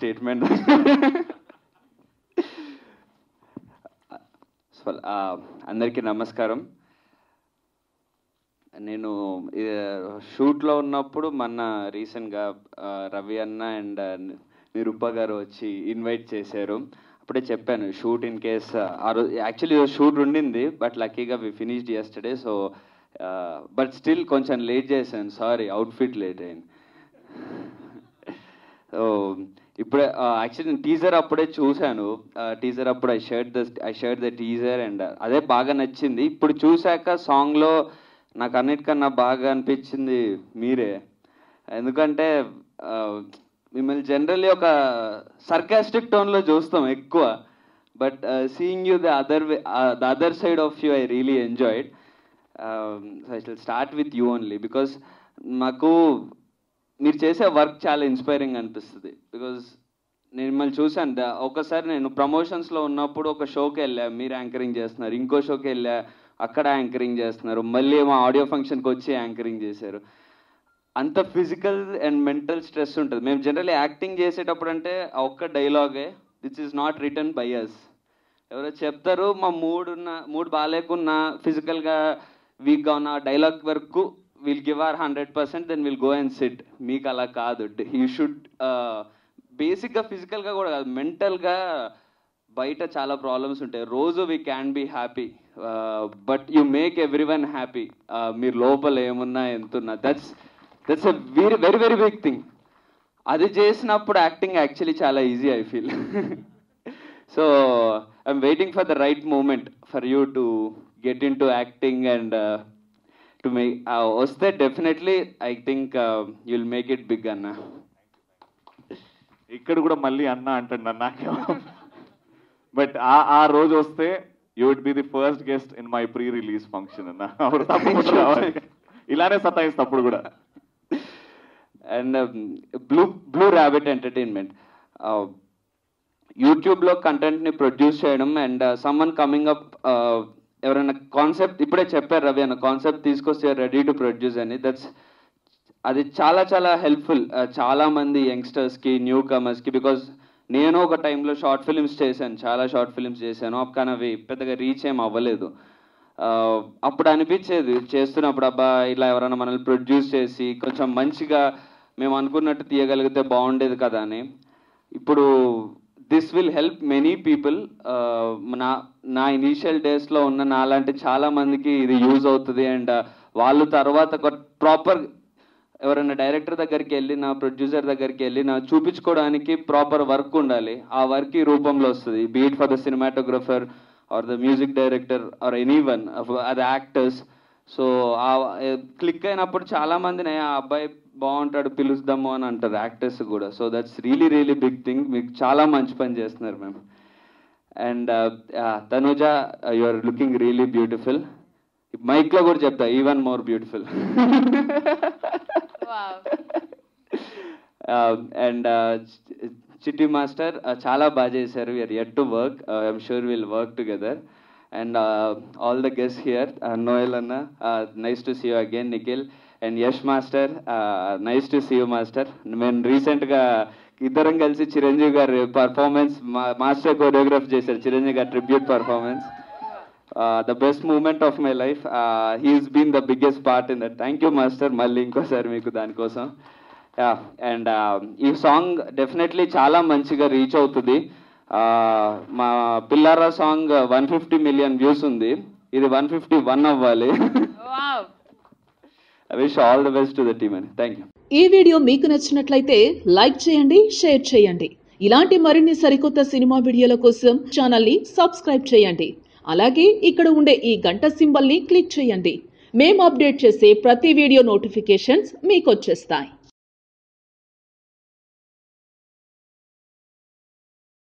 Statement అందరికీ నమస్కారం నేను షూట్లో ఉన్నప్పుడు మొన్న రీసెంట్గా రవి అన్న అండ్ నిరుప గారు వచ్చి ఇన్వైట్ చేశారు అప్పుడే చెప్పాను షూట్ ఇన్ కేస్ ఆ రోజు యాక్చువల్లీ షూట్ ఉండింది బట్ లక్కీగా we finished yesterday so but still కొంచెం లేట్ చేశాను సారీ అవుట్ఫిట్ లేట్ అయింది సో ఇప్పుడే యాక్చువల్లీ నేను టీజర్ అప్పుడే చూశాను టీజర్ అప్పుడు I shirt the I shirt the teaser and అదే బాగా నచ్చింది ఇప్పుడు చూశాక సాంగ్లో నాకు అన్నిటికన్నా బాగా అనిపించింది మీరే ఎందుకంటే ఆ, మిమ్మల్ని జనరల్లీ ఒక సర్కాస్టిక్ టోన్లో చూస్తాం ఎక్కువ but seeing you the other way the other side of you I really enjoyed I shall start with you only because నాకు మీరు చేసే వర్క్ చాలా ఇన్స్పైరింగ్ అనిపిస్తుంది బికాజ్ నేను మిమ్మల్ని చూశాను ద- ఒకసారి నేను ప్రమోషన్స్లో ఉన్నప్పుడు ఒక షోకి వెళ్ళా మీరు యాంకరింగ్ చేస్తున్నారు ఇంకో షోకి వెళ్ళా అక్కడ యాంకరింగ్ చేస్తున్నారు మళ్ళీ మా ఆడియో ఫంక్షన్కి వచ్చి యాంకరింగ్ చేశారు అంత ఫిజికల్ అండ్ మెంటల్ స్ట్రెస్ ఉంటుంది మేము జనరల్లీ యాక్టింగ్ చేసేటప్పుడు అంటే ఆ ఒక్క డైలాగే this is not return by us ఎవరో చెప్తారు మా మూడ్ ఉన్న మూడ్ బాగాలేకున్నా ఫిజికల్గా వీక్గా ఉన్న డైలాగ్ వరకు will give or hundred percent then will go and sit మీకు అలా కాదు యూ షుడ్ బేసిక్గా ఫిజికల్గా కూడా కాదు మెంటల్గా బయట చాలా ప్రాబ్లమ్స్ ఉంటాయి రోజు we can be happy but you make everyone happy మీరు లోపల ఏమున్నా ఎంతున్నా that's that's a very very very big thing అది చేసినప్పుడు యాక్టింగ్ యాక్చువల్లీ చాలా easy I feel so I'm waiting for the right moment for you to get into acting and to make వస్తే definitely I think you'll make it big అన్న ఇక్కడ కూడా మళ్ళీ అన్న అంటాడు నాకేమో బట్ ఆ ఆ రోజు వస్తే you would be the first guest in my pre release function అన్న అప్పుడు తప్పకుండా రావాలి. ఇలానే సతాయిస్తా అప్పుడు కూడా and Blue Blue Rabbit Entertainment యూట్యూబ్లో కంటెంట్ని ప్రొడ్యూస్ చేయడం అండ్ సమ్మన్ కమింగ్ అప్ ఎవరైనా కాన్సెప్ట్ ఇప్పుడే చెప్పారు రవి అన్న కాన్సెప్ట్ తీసుకొస్తే రెడీ టు ప్రొడ్యూస్ అని దట్స్ అది చాలా చాలా హెల్ప్ఫుల్ చాలా మంది యంగ్స్టర్స్కి న్యూ కమర్స్కి బికాజ్ నేను ఒక టైంలో షార్ట్ ఫిల్మ్స్ చేశాను చాలా షార్ట్ ఫిల్మ్స్ చేశాను కానీ అవి పెద్దగా రీచ్ ఏం అవ్వలేదు ఆ, అప్పుడు అనిపించేది చేస్తున్నప్పుడు అబ్బా ఇలా ఎవరైనా మనల్ని ప్రొడ్యూస్ చేసి కొంచెం మంచిగా మేము అనుకున్నట్టు తీయగలిగితే బాగుండేది కదా అని ఇప్పుడు this will help many people నా నా ఇనీషియల్ డేస్లో ఉన్న నాలాంటి చాలా మందికి ఇది యూజ్ అవుతుంది అండ్ వాళ్ళు తర్వాత ఒక ప్రాపర్ ఎవరైనా డైరెక్టర్ దగ్గరికి వెళ్ళినా ప్రొడ్యూసర్ దగ్గరికి వెళ్ళినా చూపించుకోవడానికి ప్రాపర్ వర్క్ ఉండాలి ఆ వర్క్ ఈ రూపంలో వస్తుంది beat for the cinematographer or the music director or anyone అది యాక్టర్స్ సో ఆ క్లిక్ అయినప్పుడు చాలా మందిని ఆ అబ్బాయి బాగుంటాడు పిలుస్తాము అని అంటారు యాక్టర్స్ కూడా so that's really really big thing మీకు చాలా మంచి పని చేస్తున్నారు మేము and Tanuja you are looking really beautiful మైక్లో కూడా చెప్తా even more beautiful and Chitti master చాలా బాగా చేశారు we're yet to work I'm sure will work together and all the guest here Noel అన్న nice to see you again Nikhil and Yash master nice to see you master మేము రీసెంట్గా ఇద్దరం కలిసి చిరంజీవి గారి performance master choreograph చేశారు చిరంజీవి గారి tribute performance the best moment of my life he's been the biggest part in that thank you master మళ్ళీ ఇంకోసారి మీకు దానికోసం యా అండ్ ఈ సాంగ్ డెఫినెట్లీ చాలా మంచిగా రీచ్ అవుతుంది Uh, మా Pillaraa song one fifty million views ఉంది ఇది వన్ ఫిఫ్టీ వన్ అవ్వాలి I wish all the best to the team అండి థ్యాంక్ యూ ఈ వీడియో మీకు నచ్చినట్లయితే లైక్ చేయండి షేర్ చేయండి ఇలాంటి మరిన్ని సరికొత్త సినిమా వీడియోల కోసం ఛానల్ని సబ్స్క్రైబ్ చేయండి అలాగే ఇక్కడ ఉండే ఈ గంట సింబల్ని క్లిక్ చేయండి మేము అప్డేట్ చేసే ప్రతి వీడియో నోటిఫికేషన్స్ మీకు వచ్చేస్తాయి